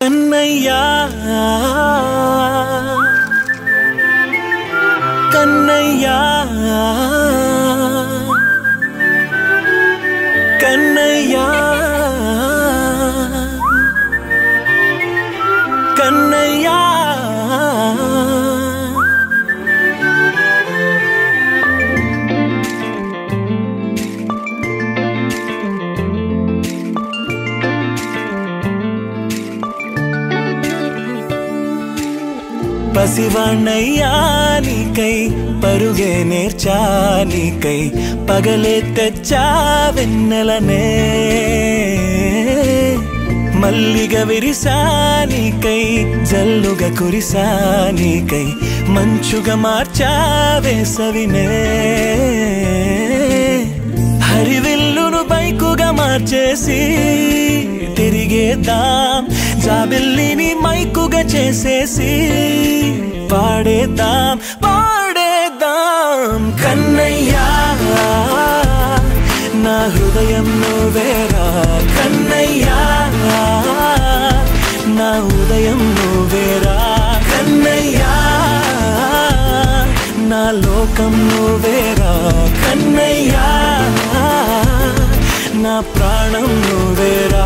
కన్నయ్యా కన్నయ్యా కన్నయ్యా కన్నయ్యా పసివాణ్ణయ్యా నీకై పరుగే నేర్చా నీకై పగలే తెచ్చా వెన్నెలనే మల్లిగ విరిసా నీకై జల్లుగా కురిసా నీకై మంచుగా మార్చా వేసవినే హరివిల్లును బైకుగా మార్చేసి తిరిగేద్దాం జాబిల్లిని మైకుగా చేసేసి పాడేద్దాం పాడేద్దాం కన్నయ్యా నా హృదయం నువ్వేరా కన్నయ్యా నా ఉదయం నువ్వేరా కన్నయ్యా నా లోకం నువ్వేరా కన్నయ్యా నా ప్రాణం నువ్వేరా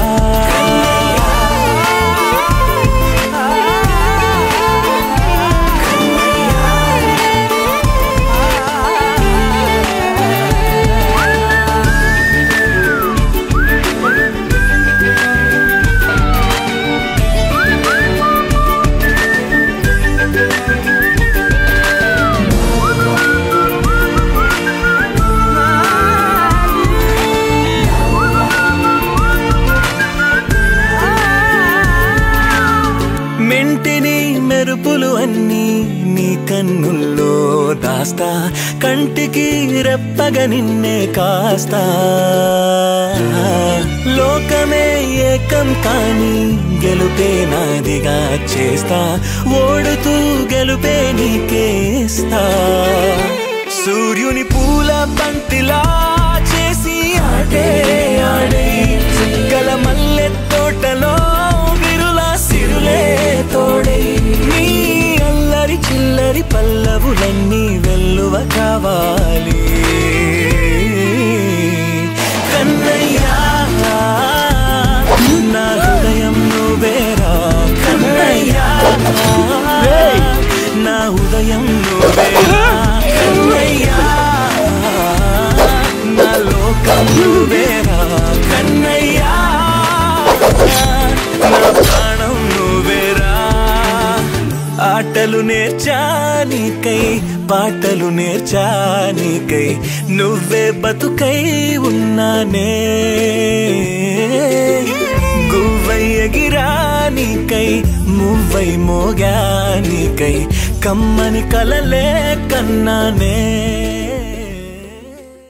మెంటిని మెరుపులు అన్నీ నీ కన్నుల్లో దాస్తా కంటికి రెప్పగా నిన్నే కాస్తా లోకమే ఏకం కాని గెలుపే నాదిగా చేస్తా ఓడుతూ గెలుపే నీకేస్తా సూర్యుని పూల బంతిలా చేసి ఆడే ఆడే చుక్కల మల్లె తోటలో విరుల సిరులే తోడే నీ అల్లరి చిల్లరి పల్లవులన్నీ వెల్లువ కావాలి కన్నయ్యా నా హృదయం నువ్వేరా కన్నయ్యా నా ఉదయం నువ్వేరా కన్నయ్యా నా లోకం నువ్వేరా కన్నయ్యా నా ప్రాణం నువ్వేరా ఆటలు నేర్చానికై పాటలు నేర్చానికై నువ్వే బతుకై ఉన్నానే గువ్వై ఎగిరానికై మువ్వై మోగానికై కమ్మని కలలే కన్నానే